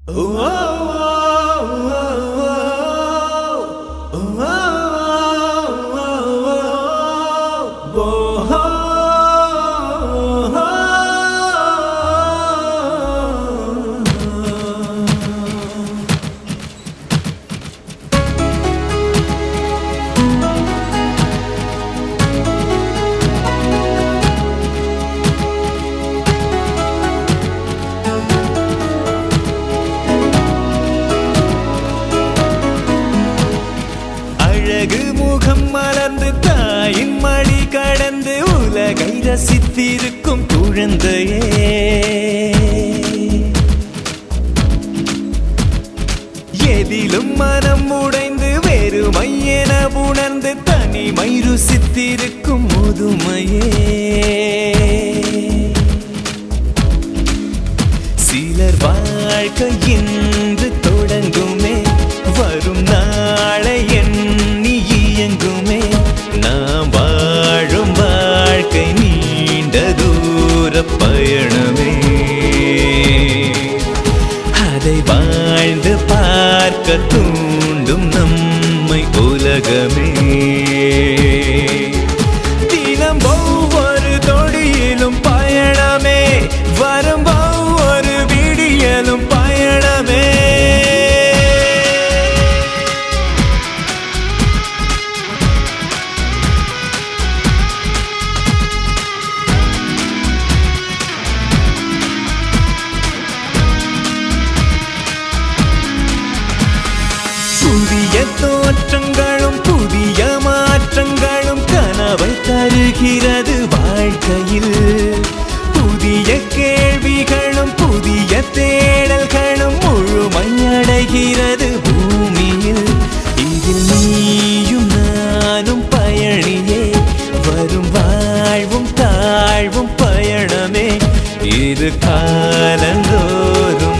அழகு முகம் மலர்ந்து தாயின் மடி கடந்து உலகை ரசித்திருக்கும் குழந்தையே எதிலும் மனம் உடைந்து வெறுமை என உணர்ந்து தனிமை ருசித்திருக்கும் முதுமையே சிலர் வாழ்க்கை என்று தொடங்குமே வரும் நாளை எண்ணி இயங்குமே நாம் வாழும் வாழ்க்கை நீண்ட தூர பயணமே அதை வாழ்ந்து பார்க்க தூண்டும் நம்மை உலகமே தினம் ஒவ்வொரு தொடியிலும் பயணமே வரும் ஒவ்வொரு விடியலும் பயணமே புதிய தோற்றங்களும் புதிய மாற்றங்களும் கனவை தருகிறது வாழ்க்கையில் புதிய கேள்விகளும் புதிய தேடல்களும் முழுமையடைகிறது பூமியில் இதில் நீயும் நானும் பயணியே வரும் வாழ்வும் தாழ்வும் பயணமே இது காலந்தோறும்